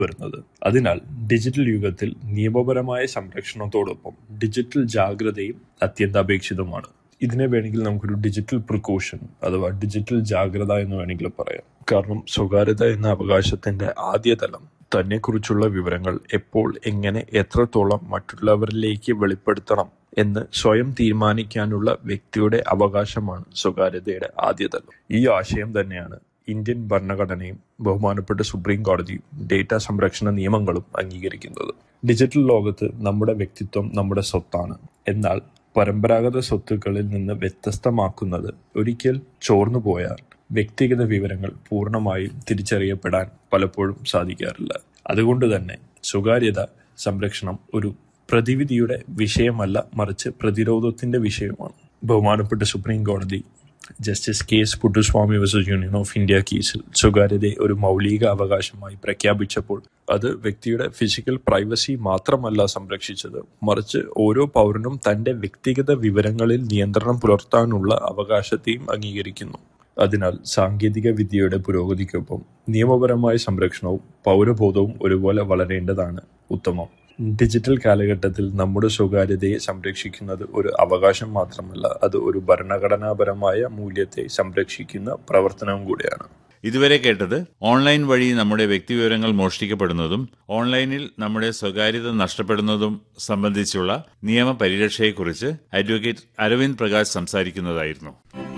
വരുന്നത് അതിനാൽ ഡിജിറ്റൽ യുഗത്തിൽ നിയമപരമായ സംരക്ഷണത്തോടൊപ്പം ഡിജിറ്റൽ ജാഗ്രതയും അത്യന്താപേക്ഷിതമാണ് ഇതിനെ വേണമെങ്കിൽ നമുക്കൊരു ഡിജിറ്റൽ പ്രിക്കോഷൻ അഥവാ ഡിജിറ്റൽ ജാഗ്രത എന്ന് വേണമെങ്കിൽ പറയാം കാരണം സ്വകാര്യത എന്ന അവകാശത്തിന്റെ ആദ്യ തലം തന്നെക്കുറിച്ചുള്ള വിവരങ്ങൾ എപ്പോൾ എങ്ങനെ എത്രത്തോളം മറ്റുള്ളവരിലേക്ക് വെളിപ്പെടുത്തണം എന്ന് സ്വയം തീരുമാനിക്കാനുള്ള വ്യക്തിയുടെ അവകാശമാണ് സ്വകാര്യതയുടെ ആദ്യ തലം ഈ ആശയം തന്നെയാണ് ഇന്ത്യൻ ഭരണഘടനയും ബഹുമാനപ്പെട്ട സുപ്രീം കോടതിയും ഡേറ്റ സംരക്ഷണ നിയമങ്ങളും അംഗീകരിക്കുന്നത് ഡിജിറ്റൽ ലോകത്ത് നമ്മുടെ വ്യക്തിത്വം നമ്മുടെ സ്വത്താണ് എന്നാൽ പരമ്പരാഗത സ്വത്തുക്കളിൽ നിന്ന് വ്യത്യസ്തമാക്കുന്നത് ഒരിക്കൽ ചോർന്നു പോയാൽ വ്യക്തിഗത വിവരങ്ങൾ പൂർണ്ണമായും തിരിച്ചറിയപ്പെടാൻ പലപ്പോഴും സാധിക്കാറില്ല അതുകൊണ്ട് തന്നെ സ്വകാര്യത സംരക്ഷണം ഒരു പ്രതിവിധിയുടെ വിഷയമല്ല മറിച്ച് പ്രതിരോധത്തിന്റെ വിഷയമാണ് ബഹുമാനപ്പെട്ട സുപ്രീം കോടതി justice K S Puttaswamy versus Union of India കേസിൽ സ്വകാര്യതയെ ഒരു മൗലിക അവകാശമായി പ്രഖ്യാപിച്ചപ്പോൾ അത് വ്യക്തിയുടെ ഫിസിക്കൽ പ്രൈവസി മാത്രമല്ല സംരക്ഷിച്ചത് മറിച്ച് ഓരോ പൗരനും തന്റെ വ്യക്തിഗത വിവരങ്ങളിൽ നിയന്ത്രണം പുലർത്താനുള്ള അവകാശത്തെയും അംഗീകരിക്കുന്നു അതിനാൽ സാങ്കേതിക വിദ്യയുടെ പുരോഗതിക്കൊപ്പം നിയമപരമായ സംരക്ഷണവും പൗരബോധവും ഒരുപോലെ വളരേണ്ടതാണ് ഉത്തമം ഡിജിറ്റൽ കാലഘട്ടത്തിൽ നമ്മുടെ സ്വകാര്യതയെ സംരക്ഷിക്കുന്നത് ഒരു അവകാശം മാത്രമല്ല അത് ഒരു ഭരണഘടനാപരമായ മൂല്യത്തെ സംരക്ഷിക്കുന്ന പ്രവർത്തനവും കൂടിയാണ് ഇതുവരെ കേട്ടത് ഓൺലൈൻ വഴി നമ്മുടെ വ്യക്തിവിവരങ്ങൾ മോഷ്ടിക്കപ്പെടുന്നതും ഓൺലൈനിൽ നമ്മുടെ സ്വകാര്യത നഷ്ടപ്പെടുന്നതും സംബന്ധിച്ചുള്ള നിയമപരിരക്ഷയെക്കുറിച്ച് അഡ്വക്കേറ്റ് അരവിന്ദ് പ്രകാശ് സംസാരിക്കുന്നതായിരുന്നു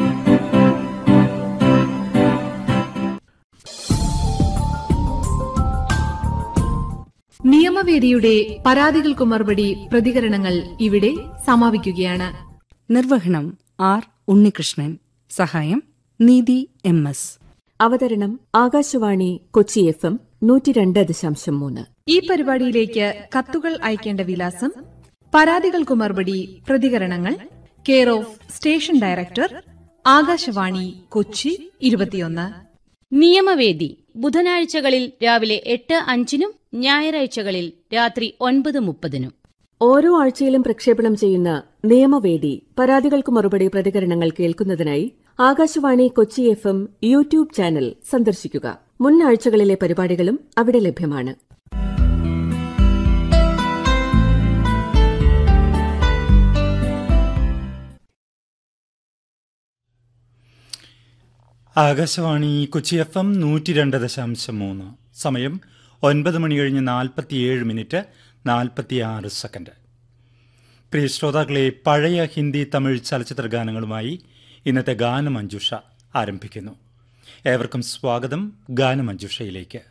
നിയമവേദിയുടെ പരാതികൾക്ക് മറുപടി പ്രതികരണങ്ങൾ ഇവിടെ സമാപിക്കുകയാണ് നിർവഹണം ആർ ഉണ്ണികൃഷ്ണൻ സഹായം നീതി എം എസ് അവതരണം ആകാശവാണി കൊച്ചി എഫ് എം നൂറ്റി രണ്ട് ദശാംശം മൂന്ന് ഈ പരിപാടിയിലേക്ക് കത്തുകൾ അയക്കേണ്ട വിലാസം പരാതികൾക്ക് മറുപടി പ്രതികരണങ്ങൾ care of station director Akashvani Kochi ഇരുപത്തിയൊന്ന് നിയമവേദി ബുധനാഴ്ചകളിൽ രാവിലെ എട്ട് അഞ്ചിനും ഞായറാഴ്ചകളിൽ രാത്രി ഒൻപത് മുപ്പതിനും ഓരോ ആഴ്ചയിലും പ്രക്ഷേപണം ചെയ്യുന്ന നിയമവേദി പരാതികൾക്ക് മറുപടി പ്രതികരണങ്ങൾ കേൾക്കുന്നതിനായി Akashvani Kochi F M YouTube channel സന്ദർശിക്കുക മുൻ ആഴ്ചകളിലെ പരിപാടികളും അവിടെ ലഭ്യമാണ് ആകാശവാണി കൊച്ചി എഫ് എം നൂറ്റി രണ്ട് ദശാംശം മൂന്ന് സമയം ഒൻപത് മണി കഴിഞ്ഞ് നാൽപ്പത്തിയേഴ് മിനിറ്റ് നാൽപ്പത്തിയാറ് സെക്കൻഡ് പ്രിയ ശ്രോതാക്കളെ പഴയ ഹിന്ദി തമിഴ് ചലച്ചിത്ര ഗാനങ്ങളുമായി ഇന്നത്തെ ഗാനമഞ്ജുഷ ആരംഭിക്കുന്നു ഏവർക്കും സ്വാഗതം ഗാനമഞ്ജുഷയിലേക്ക്